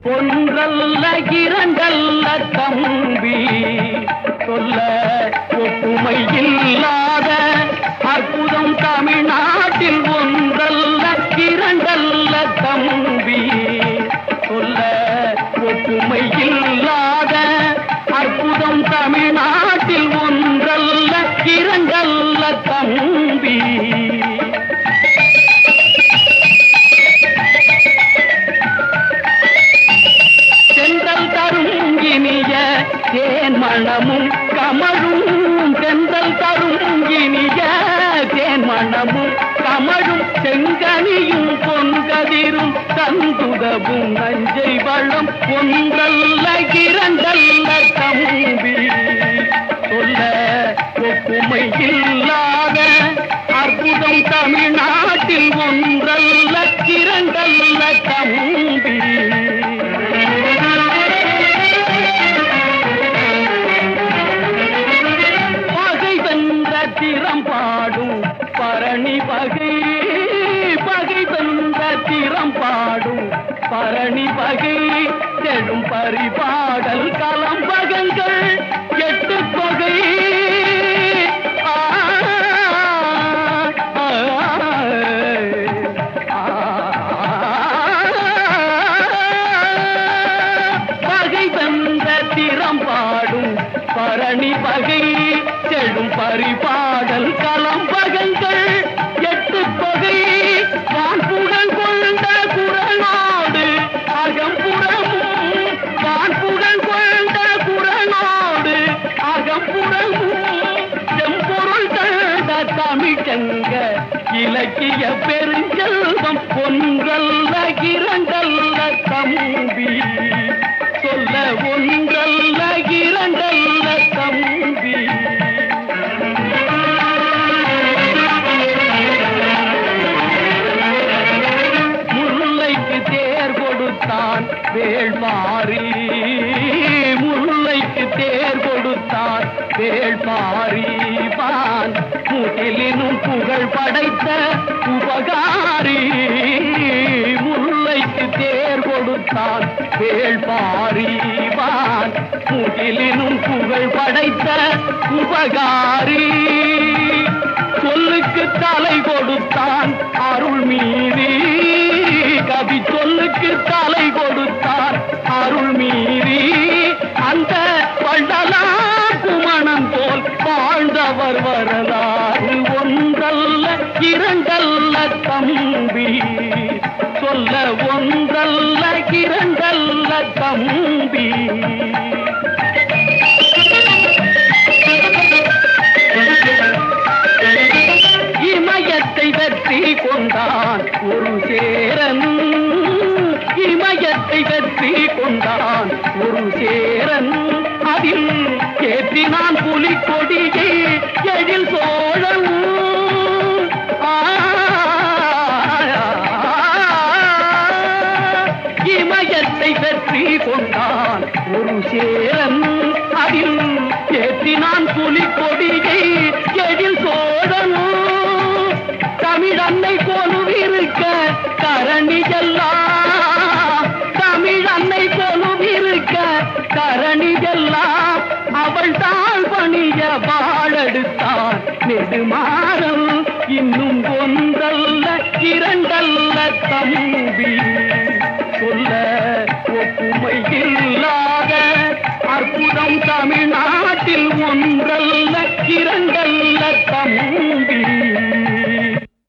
ஒன்றல்ல இரண்டல்ல தம்பி சொல்ல ஒப்புமை இல்லாத அற்புதம் தமிழ்நாட்டில் ஒன்றல்ல இரண்டல்ல தம்பி சொல்ல ஒப்புமை இல்லாத அற்புதம் தமிழ்நாட்டில் ஒன்றல்ல இரண்டல்ல தம்பி தென்றல் தரும் இனிய தேன் மணமும் கமழும் தென்றல் தரும் இனிய தேன் மணமும் கமழும் செங்கனியும் பொன்கதிரும் தந்துதவும் நஞ்சை வளம் ஒன்றல்ல இரண்டல்ல தம்பி சொல்ல ஒப்புமை இல்லாத அற்புதம் தமிழ்நாட்டில் ஒன்றல்ல இரண்டல்ல தம்பி பகை வென்ற திறம் பாடும் பரணி பகை பகை வென்ற திறம் பாடும் பரணி பகை செடும் பரிபாடல் கலம்பகங்கள் எட்டு தொகை ஆ, ஆ, பகை வென்ற திறம் பாடும் பரணி பகை செடும் பரிபாடல் கலம்பகங்கள் எட்டு தொகை வான்புடன் கொண்ட குரலோடு அகம்புறமும் வான்புடன் கொண்ட குரலோடு அகம்புறமும் செம்பொருள் கண்ட தமிழ்ச்சங்க இலக்கிய பெருஞ்செல்வம் ஒன்றல்ல இரண்டல்ல தம்பி சொல்ல ஒன்றல்ல இரண்டல்ல தம்பி முல்லைக்கு தேர் கொடுத்தான் வேள்மாறி முல்லைக்கு தேர் கொடுத்தான் வேள்மாறி வான் முகிலினும் புகழ் படைத்த உபகாரி முல்லைக்கு தேர் கொடுத்தான் வேள்பாரி வான் முகிலினும் புகழ் படைத்த உபகாரி சொல்லுக்கு தலை கொடுத்தான் அருள் மீறி கவி சொல்லுக்கு தலை கொடுத்தான் அருள் மீறி அந்த வள்ளலா குமணன் போல் வாழ்ந்தவர் வரலாறு ஒன்றல்ல இரண்டல்ல தம்பி சொல்ல ஒன்றல்ல இரண்டல்ல தம்பி இமயத்தை வெற்றி கொண்டான் ஒரு சேரன் இமயத்தை வெற்றி கொண்டான் ஒரு சேரன் அதில் ஏற்றினான் புலிக்கொடியை எழில் சோழன் ஆ, இமயத்தை வெற்றி கொண்டான் ஒரு சேரன் அதில் ஏற்றினான் புலிக்கொடியை எழில் சோழன் தமிழன்னை கொலுவிருக்க கரணி எல்லாம் தமிழன்னை கொலுவிருக்க கரணி எல்லாம் அவள் தாழ் பணிய வாழெடுத்தான் நெடுமாறம் இன்னும் ஒன்றல்ல இரண்டல்ல தம்பி சொல்ல ஒப்புமை இல்லாத அற்புதம் தமிழ்நாடு